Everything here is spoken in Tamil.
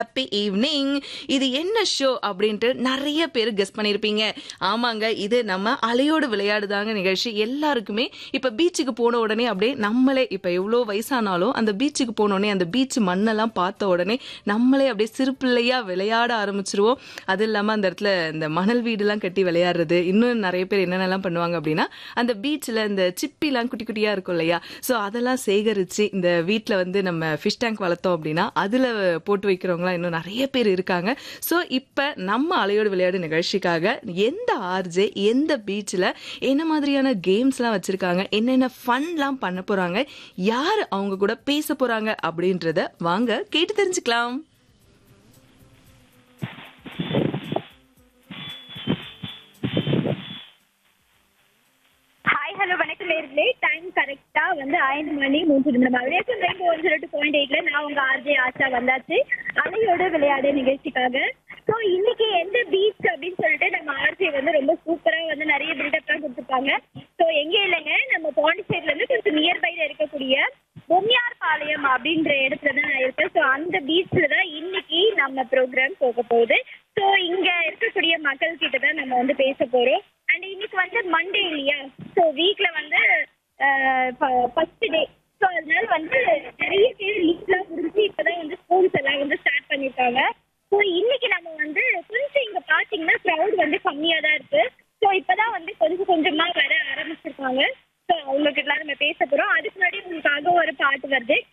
ஹாப்பி ஈவினிங் இது என்ன ஷோ அப்படின்ட்டு நிறைய பேர் கெஸ் பண்ணியிருப்பீங்க ஆமாங்க இது நம்ம அலையோடு விளையாடுதாங்க நிகழ்ச்சி எல்லாருக்குமே இப்ப பீச்சுக்கு போன உடனே அப்படியே நம்மளே இப்ப எவ்வளோ வயசானாலும் அந்த பீச்சுக்கு போன உடனே அந்த பீச் மண்ணெல்லாம் பார்த்த உடனே நம்மளே அப்படியே சிறு பிள்ளையா விளையாட ஆரம்பிச்சிருவோம் அது இல்லாம அந்த இடத்துல இந்த மணல் வீடுலாம் கட்டி விளையாடுறது இன்னும் நிறைய பேர் என்னென்னலாம் பண்ணுவாங்க அப்படின்னா அந்த பீச்சில் இந்த சிப்பிலாம் குட்டி குட்டியா இருக்கும் இல்லையா ஸோ அதெல்லாம் சேகரிச்சு இந்த வீட்டில் வந்து நம்ம ஃபிஷ் டேங்க் வளர்த்தோம் அப்படின்னா அதுல போட்டு வைக்கிறவங்களாம் இன்னும் நிறைய பேர் இருக்காங்க ஸோ இப்போ நம்ம அலையோடு விளையாடு நிகழ்ச்சிக்காக எந்த ஆர்ஜே எந்த பீச்சில் என்ன மாதிரியான கேம்ஸ்லாம் வச்சிருக்காங்க என்னென்ன ஃபன்லாம் பண்ண போறாங்க யார் அவங்க கூட பேச போறாங்க அப்படின்றத வாங்க கேட்டு தெரிஞ்சுக்கலாம் ஹாய் ஹலோ வணக்கம் நேர்களே டைம் கரெக்டா வந்து ஐந்து மணி மூன்று நிமிடம் ரேஷன் rainbow one zero two point எயிட்ல நான் உங்க ஆர்ஜே ஆஷா வந்தாச்சு அலையோடு விளையாடு நிகழ்ச்சிக்காக ஸோ இன்னைக்கு எந்த பீச் அப்படின்னு சொல்லிட்டு நம்ம ஆர்ஜே வந்து ரொம்ப சூப்பரா வந்து நிறைய பில்டப்லாம் கொடுத்துருப்பாங்க ஸோ எங்க இல்லைங்க நம்ம பாண்டிச்சேரியில இருந்து கொஞ்சம் நியர்பைல இருக்கக்கூடிய பொம்மியார் பாளையம் அப்படின்ற இடத்துல தான் நான் இருக்கேன் ஸோ அந்த பீச்ல தான் இன்னைக்கு நம்ம ப்ரோக்ராம் போக போகுது ஸோ இங்க இருக்கக்கூடிய மக்கள் கிட்ட தான் நம்ம வந்து பேச போறோம் அண்ட் இன்னைக்கு வந்து மண்டே இல்லையா ஸோ வீக்ல வந்து ஃபர்ஸ்ட் டே ஸோ அதனால வந்து நிறைய பேர் லீவ்லாம் முடிஞ்சு இப்பதான் வந்து ஸ்கூல்ஸ் எல்லாம் வந்து ஸ்டார்ட் பண்ணிருக்காங்க ஸோ இன்னைக்கு நம்ம வந்து கொஞ்சம் இங்க பாத்தீங்கன்னா க்ரௌட் வந்து கம்மியா தான் இருக்கு ஸோ இப்பதான் வந்து கொஞ்சம் கொஞ்சமா வர ஆரம்பிச்சிருக்காங்க ஸோ அவங்க கிட்ட நம்ம பேச போறோம் அதுக்கு முன்னாடி உங்களுக்காக ஒரு பாட்டு வருது